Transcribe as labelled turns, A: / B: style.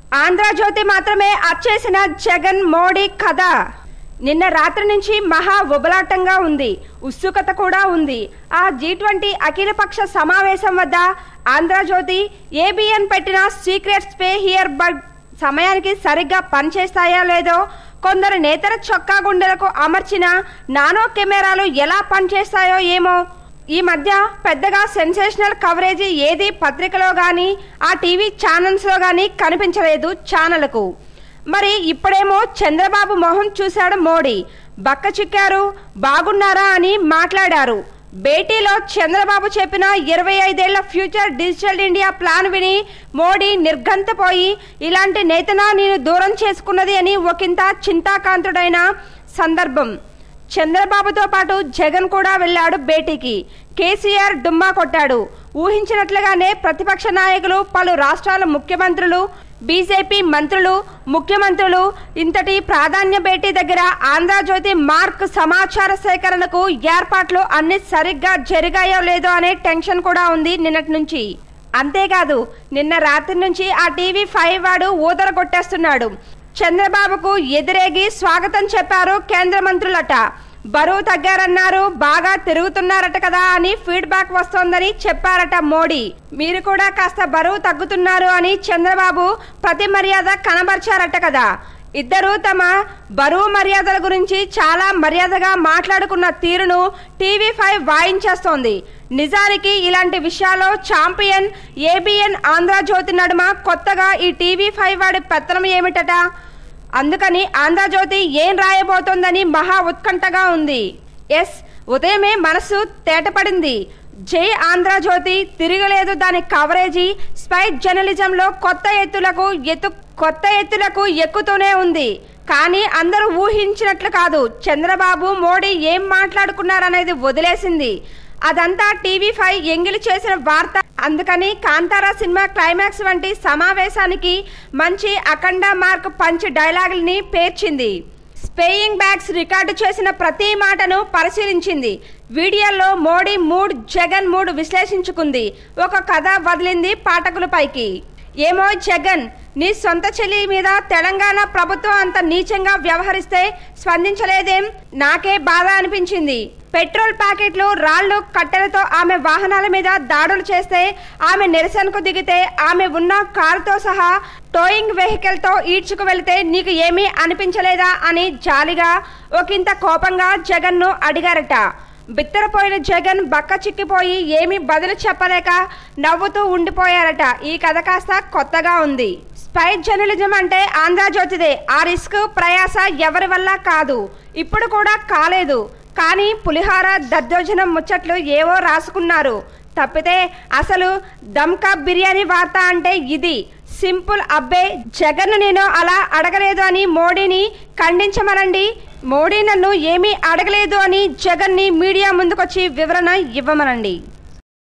A: ఆంధ్రజ్యోతి మాత్రమే అచ్చేసిన జగన్ మోడీ కథ నిన్న రాత్రి నుంచి మహా ఉబలాటంగా ఉంది ఉత్సుకత కూడా ఉంది ఆ జీ ట్వంటీ అఖిలపక్ష సమావేశం వద్ద ఆంధ్రజ్యోతి ఏబిఎన్ పెట్టిన సీక్రెట్స్ పే హియర్ బట్ సమయానికి సరిగ్గా పనిచేస్తాయా లేదో కొందరు నేతల చొక్కా గుండెలకు అమర్చిన నానో కెమెరాలు ఎలా పనిచేస్తాయో ఏమో ఈ మధ్య పెద్దగా సెన్సేషనల్ కవరేజ్ ఏది పత్రికలో గాని ఆ టీవీ ఛానల్స్లో గాని కనిపించలేదు ఛానళ్లకు మరి ఇప్పుడేమో చంద్రబాబు మొహం చూశాడు మోడీ బక్క చిక్కారు బాగున్నారా అని మాట్లాడారు భేటీలో చంద్రబాబు చెప్పిన ఇరవై ఐదేళ్ల ఫ్యూచర్ డిజిటల్ ఇండియా ప్లాన్ విని మోడీ నిర్ఘంతపోయి ఇలాంటి నేతనా నేను దూరం చేసుకున్నది అని ఒకంత చింతాకాంతుడైన సందర్భం చంద్రబాబుతో పాటు జగన్ కూడా వెళ్ళాడు భేటీకి కేసీఆర్ డుమ్మా కొట్టాడు ఊహించినట్లుగానే ప్రతిపక్ష నాయకులు పలు రాష్ట్రాల ముఖ్యమంత్రులు బీజేపీ మంత్రులు ముఖ్యమంత్రులు ఇంతటి ప్రాధాన్య భేటీ దగ్గర ఆంధ్రజ్యోతి మార్క్ సమాచార సేకరణకు ఏర్పాట్లు అన్ని సరిగ్గా జరిగాయో లేదో అనే టెన్షన్ కూడా ఉంది నిన్నటి నుంచి అంతేకాదు నిన్న రాత్రి నుంచి ఆ టీవీ ఫైవ్ వాడు ఊదర కొట్టేస్తున్నాడు చంద్రబాబుకు ఎదురేగి స్వాగతం చెప్పారు కేంద్ర మంత్రులట బరువు తగ్గారన్నారు బాగా తిరుగుతున్నారట కదా అని ఫీడ్బ్యాక్ వస్తోందని చెప్పారట మోడీ మీరు కూడా కాస్త బరువు తగ్గుతున్నారు అని చంద్రబాబు ప్రతి మర్యాద కనబర్చారట కదా ఇద్దరు తమ బరువు మర్యాదల గురించి చాలా మర్యాదగా మాట్లాడుకున్న తీరును టీవీ ఫైవ్ వాయించేస్తోంది నిజానికి ఇలాంటి విషయాల్లో ఛాంపియన్ ఏబిఎన్ ఆంధ్రజ్యోతి నడుమ కొత్తగా ఈ టీవీ ఫైవ్ వాడి పెత్తనం ఏమిటట అందుకని ఆంధ్రజ్యోతి ఏం రాయబోతోందని మహా ఉత్కంఠగా ఉంది ఎస్ ఉదయమే మనసు తేటపడింది జై ఆంధ్రజ్యోతి తిరగలేదు దాని కవరేజీ స్పైట్ జర్నలిజంలో కొత్త ఎత్తులకు ఎత్తు కొత్త ఎత్తులకు ఎక్కుతూనే ఉంది కానీ అందరూ ఊహించినట్లు కాదు చంద్రబాబు మోడీ ఏం మాట్లాడుకున్నారనేది వదిలేసింది అదంతా టీవీ ఫైవ్ ఎంగిలి చేసిన వార్త అందుకని కాంతారా సినిమా క్లైమాక్స్ వంటి సమావేశానికి మంచి అఖండ మార్క్ పంచ్ డైలాగుల్ని పేర్చింది స్పేయింగ్ బ్యాగ్స్ రికార్డు చేసిన ప్రతి మాటను పరిశీలించింది వీడియోలో మోడీ మూడ్ జగన్ మూడ్ విశ్లేషించుకుంది ఒక కథ వదిలింది పాఠకులపైకి ఏమో జగన్ నీ సొంత చెల్లి మీద తెలంగాణ ప్రభుత్వం అంత నీచంగా వ్యవహరిస్తే స్పందించలేదేం నాకే బాధ అనిపించింది పెట్రోల్ ప్యాకెట్లు రాళ్లు కట్టెలతో ఆమె వాహనాల మీద దాడులు చేస్తే ఆమె నిరసనకు దిగితే ఆమె ఉన్న కారుతో సహా టోయింగ్ వెహికల్ తో ఈడ్చుకు వెళితే నీకు ఏమీ అనిపించలేదా అని జాలిగా ఒకంత కోపంగా జగన్ ను అడిగారట బిత్తరపోయిన జగన్ బక్క చిక్కిపోయి ఏమీ బదులు చెప్పలేక నవ్వుతూ ఉండిపోయారట ఈ కథ కాస్త కొత్తగా ఉంది స్పైట్ జర్నలిజం అంటే ఆంధ్రజ్యోతిదే ఆ రిస్క్ ప్రయాస ఎవరి వల్ల కాదు ఇప్పుడు కూడా కాలేదు కానీ పులిహార దద్దోజనం ముచ్చట్లు ఏవో రాసుకున్నారు తప్పితే అసలు దమ్కా బిర్యానీ వార్త అంటే ఇది సింపుల్ అబ్బే జగన్ నేను అలా అడగలేదు అని మోడీని ఖండించమనండి మోడీ నన్ను ఏమీ అడగలేదు అని జగన్ని మీడియా ముందుకొచ్చి వివరణ ఇవ్వమనండి